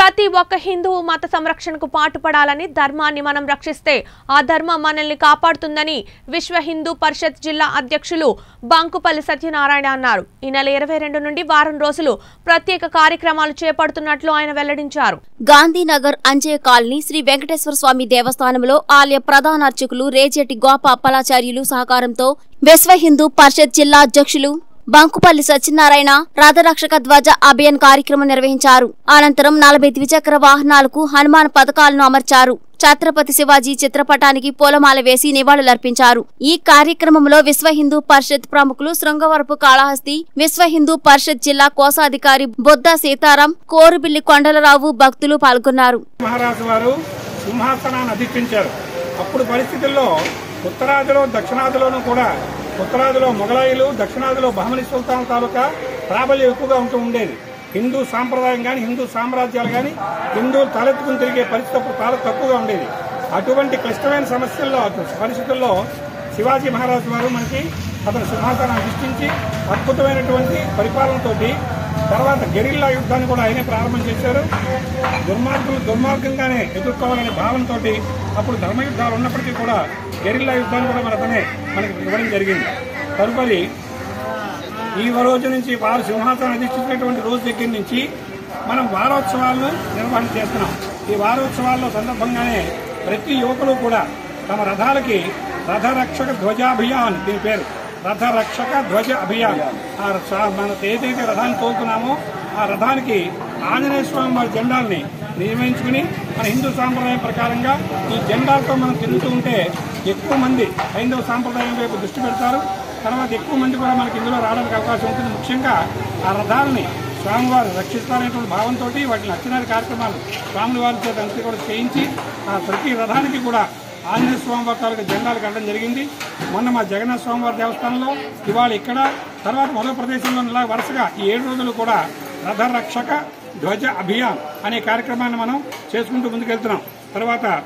ప్రతి ఒక్క హిందువు మత సంరక్షణకు పాటుపడాలని ధర్మాన్ని మనం రక్షిస్తే ఆ ధర్మం మనల్ని కాపాడుతుందని విశ్వ హిందూ పరిషత్ జిల్లా అధ్యక్షులు బంకుపల్లి సత్యనారాయణ అన్నారు ఈ నెల ఇరవై రెండు నుండి వారం రోజులు ప్రత్యేక కార్యక్రమాలు చేపడుతున్నట్లు ఆయన వెల్లడించారు గాంధీనగర్ అంజయ్య కాలనీ శ్రీ వెంకటేశ్వర స్వామి దేవస్థానంలో ఆలయ ప్రధాన అర్చకులు రేజెటి గోప అప్పలాచార్యులు సహకారంతో విశ్వ హిందూ పరిషత్ జిల్లా అధ్యక్షులు బంకుపల్లి సత్యనారాయణ రథరక్షక ధ్వజ అభియాన్ కార్యక్రమం నిర్వహించారు అనంతరం నలభై ద్విచక్ర వాహనాలకు హనుమాన్ పథకాలను అమర్చారు ఛత్రపతి శివాజీ చిత్రపటానికి పూలమాల వేసి నివాళులర్పించారు ఈ కార్యక్రమంలో విశ్వ హిందూ పరిషత్ ప్రముఖులు శృంగవరపు కాళహస్తి విశ్వ హిందూ పరిషత్ జిల్లా కోశాధికారి బొద్ద సీతారాం కోరుబిల్లి కొండలరావు భక్తులు పాల్గొన్నారు మహారాజు వారు సింహాసనాన్ని అధిష్ఠించారు అప్పుడు పరిస్థితుల్లో ఉత్తరాదిలో దక్షిణాదిలోనూ కూడా ఉత్తరాదిలో మొఘలాయిలు దక్షిణాదిలో బహమని సుల్తాన్ తాలూకా ప్రాబల్యం ఎక్కువగా ఉంటూ ఉండేది హిందూ సాంప్రదాయం కానీ హిందూ సామ్రాజ్యాలు కానీ హిందువులు తలెత్తుకుని తిరిగే పరిస్థితి అప్పుడు చాలా తక్కువగా ఉండేది అటువంటి క్లిష్టమైన సమస్యల్లో పరిస్థితుల్లో శివాజీ మహారాజు వారు మనకి అతను సింహాసనాన్ని అధిష్ఠించి అద్భుతమైనటువంటి పరిపాలనతోటి తర్వాత గెరిల్లా యుద్ధాన్ని కూడా ఆయనే ప్రారంభం చేశారు దుర్మార్గులు దుర్మార్గంగానే ఎదుర్కోవాలనే భావనతోటి అప్పుడు ధర్మయుద్ధాలు ఉన్నప్పటికీ కూడా గెరిల్లా యుద్ధాన్ని కూడా మన అతనే మనకి ఇవ్వడం జరిగింది తదుపరి ఈ రోజు నుంచి వారు సింహాసనం అధిష్ఠించినటువంటి రోజు దగ్గర నుంచి మనం వారోత్సవాలను నిర్వహణ చేస్తున్నాం ఈ వారోత్సవాల్లో సందర్భంగానే ప్రతి యువకులు కూడా తమ రథాలకి రథరక్షక ధ్వజాభియాన్ దీని పేరు రథరక్షక ధ్వజ అభియాన్ ఆ స- మన ఏదైతే రథాన్ని తోలుతున్నామో ఆ రథానికి ఆంజనేయ స్వామి వారి జెండాల్ని నియమించుకుని మన హిందూ సాంప్రదాయం ప్రకారంగా ఈ జెండాలతో మనం తిరుగుతూ ఉంటే ఎక్కువ మంది హైందవ సాంప్రదాయం వైపు దృష్టి పెడతారు తర్వాత ఎక్కువ మంది కూడా మనకి ఇందులో రావడానికి అవకాశం ఉంటుంది ముఖ్యంగా ఆ రథాలని స్వామివారు రక్షిస్తారనేటువంటి భావంతో వాటిని నచ్చిన కార్యక్రమాలు స్వామి వారి చేత అంతా కూడా చేయించి ఆ ప్రతి రథానికి కూడా ఆంజనేయ స్వామి వారి తాలూకా జెండాలు కట్టడం జరిగింది మొన్న మా జగన్నాథ స్వామివారి దేవస్థానంలో ఇవాళ ఇక్కడ తర్వాత మరో ప్రదేశంలో ఇలా వరుసగా ఈ ఏడు రోజులు కూడా రథరక్షక ధ్వజ అభియాన్ అనే కార్యక్రమాన్ని మనం చేసుకుంటూ ముందుకెళ్తున్నాం తర్వాత